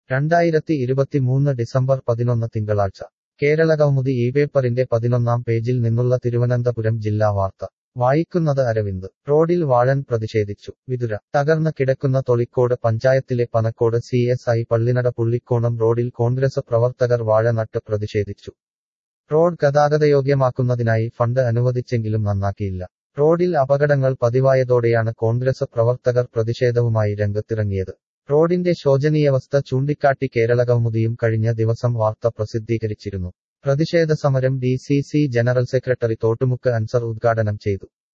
രണ്ടായിരത്തി ഇരുപത്തിമൂന്ന് ഡിസംബർ പതിനൊന്ന് തിങ്കളാഴ്ച കേരളകൗമുദി ഈ പേപ്പറിന്റെ പതിനൊന്നാം പേജിൽ നിന്നുള്ള തിരുവനന്തപുരം ജില്ലാ വാർത്ത വായിക്കുന്നത് അരവിന്ദ് റോഡിൽ വാഴൻ പ്രതിഷേധിച്ചു വിതുര തകർന്ന് കിടക്കുന്ന തൊളിക്കോട് പഞ്ചായത്തിലെ Panacode C S I Pallinada Pullikonam റോഡിൽ കോൺഗ്രസ് പ്രവർത്തകർ വാഴ നട്ട് പ്രതിഷേധിച്ചു റോഡ് ഗതാഗതയോഗ്യമാക്കുന്നതിനായി ഫണ്ട് അനുവദിച്ചെങ്കിലും നന്നാക്കിയില്ല റോഡിൽ അപകടങ്ങൾ പതിവായതോടെയാണ് കോൺഗ്രസ് പ്രവർത്തകർ പ്രതിഷേധവുമായി രംഗത്തിറങ്ങിയത് റോഡിന്റെ ശോചനീയാവസ്ഥ ചൂണ്ടിക്കാട്ടി കേരളകൗമുദിയും കഴിഞ്ഞ ദിവസം വാർത്ത പ്രസിദ്ധീകരിച്ചിരുന്നു പ്രതിഷേധ സമരം D C C general secretary Thottumukku Ansar ഉദ്ഘാടനം ചെയ്തു